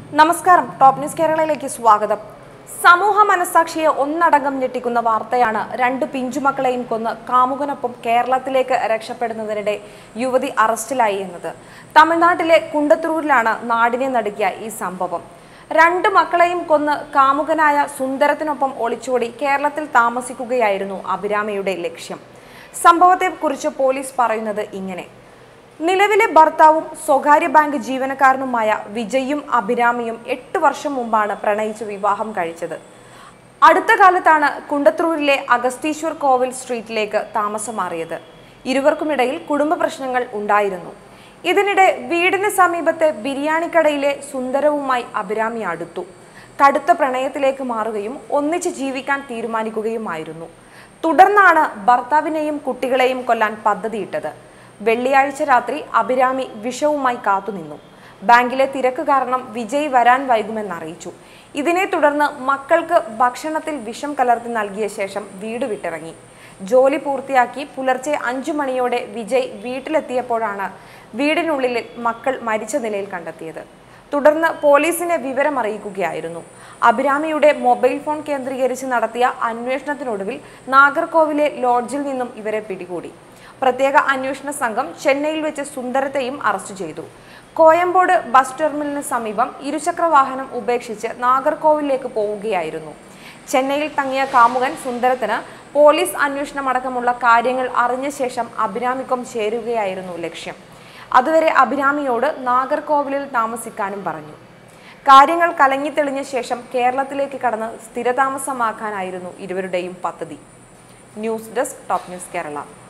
നമസ്കാരം top news കേരളയിലേക്ക് സ്വാഗതം സമൂഹ മനസാക്ഷിയെ ഒന്നടങ്കം ഞെട്ടിക്കുന്ന വാർത്തയാണ് രണ്ട് പിഞ്ചുമക്കളെയും കൊന്ന് കാമുകനൊപ്പം കേരളത്തിലേക്ക് രക്ഷപ്പെടുന്നതിനിടെ യുവതി അറസ്റ്റിലായി എന്നത് തമിഴ്നാട്ടിലെ കുണ്ടത്തൂരിലാണ് നാടിനെ നടുക്കിയ ഈ സംഭവം രണ്ട് മക്കളെയും കൊന്ന് കാമുകനായ സുന്ദരത്തിനൊപ്പം ഒളിച്ചോടി കേരളത്തിൽ താമസിക്കുകയായിരുന്നു അഭിരാമിയുടെ ലക്ഷ്യം സംഭവത്തെക്കുറിച്ച് പോലീസ് പറയുന്നത് ഇങ്ങനെ നിലവിലെ ഭർത്താവും സ്വകാര്യ ബാങ്ക് ജീവനക്കാരനുമായ വിജയും അഭിരാമിയും എട്ട് വർഷം മുമ്പാണ് പ്രണയിച്ച് വിവാഹം കഴിച്ചത് അടുത്ത കാലത്താണ് കുണ്ടത്തൂരിലെ അഗസ്തീശ്വർ കോവിൽ സ്ട്രീറ്റിലേക്ക് താമസം മാറിയത് ഇരുവർക്കുമിടയിൽ കുടുംബ പ്രശ്നങ്ങൾ ഉണ്ടായിരുന്നു ഇതിനിടെ വീടിന് സമീപത്തെ ബിരിയാണിക്കടയിലെ സുന്ദരവുമായി അഭിരാമി അടുത്തു കടുത്ത പ്രണയത്തിലേക്ക് മാറുകയും ഒന്നിച്ച് ജീവിക്കാൻ തീരുമാനിക്കുകയുമായിരുന്നു തുടർന്നാണ് ഭർത്താവിനെയും കുട്ടികളെയും കൊല്ലാൻ പദ്ധതിയിട്ടത് വെള്ളിയാഴ്ച രാത്രി അഭിരാമി വിഷവുമായി കാത്തുനിന്നു ബാങ്കിലെ തിരക്ക് കാരണം വിജയ് വരാൻ വൈകുമെന്നറിയിച്ചു ഇതിനെ തുടർന്ന് മക്കൾക്ക് ഭക്ഷണത്തിൽ വിഷം കലർത്തി നൽകിയ ശേഷം വീട് വിട്ടിറങ്ങി ജോലി പൂർത്തിയാക്കി പുലർച്ചെ അഞ്ചു മണിയോടെ വിജയ് വീട്ടിലെത്തിയപ്പോഴാണ് വീടിനുള്ളിൽ മക്കൾ മരിച്ച നിലയിൽ കണ്ടെത്തിയത് തുടർന്ന് പോലീസിനെ വിവരം അറിയിക്കുകയായിരുന്നു അഭിരാമിയുടെ മൊബൈൽ ഫോൺ കേന്ദ്രീകരിച്ച് നടത്തിയ അന്വേഷണത്തിനൊടുവിൽ നാഗർകോവിലെ ലോഡ്ജിൽ നിന്നും ഇവരെ പിടികൂടി പ്രത്യേക അന്വേഷണ സംഘം ചെന്നൈയിൽ വെച്ച് സുന്ദരത്തെയും അറസ്റ്റ് ചെയ്തു കോയമ്പോട് ബസ് ടെർമിനലിന് സമീപം ഇരുചക്ര വാഹനം ഉപേക്ഷിച്ച് നാഗർകോവിലേക്ക് പോവുകയായിരുന്നു ചെന്നൈയിൽ തങ്ങിയ കാമുകൻ സുന്ദരത്തിന് പോലീസ് അന്വേഷണമടക്കമുള്ള കാര്യങ്ങൾ അറിഞ്ഞ ശേഷം അഭിരാമിക്കൊപ്പം ചേരുകയായിരുന്നു ലക്ഷ്യം അതുവരെ അഭിരാമിയോട് നാഗർകോവിലിൽ താമസിക്കാനും പറഞ്ഞു കാര്യങ്ങൾ കലങ്ങിത്തെളിഞ്ഞ ശേഷം കേരളത്തിലേക്ക് കടന്ന് സ്ഥിരതാമസമാക്കാനായിരുന്നു ഇരുവരുടെയും പദ്ധതി news desk top news Kerala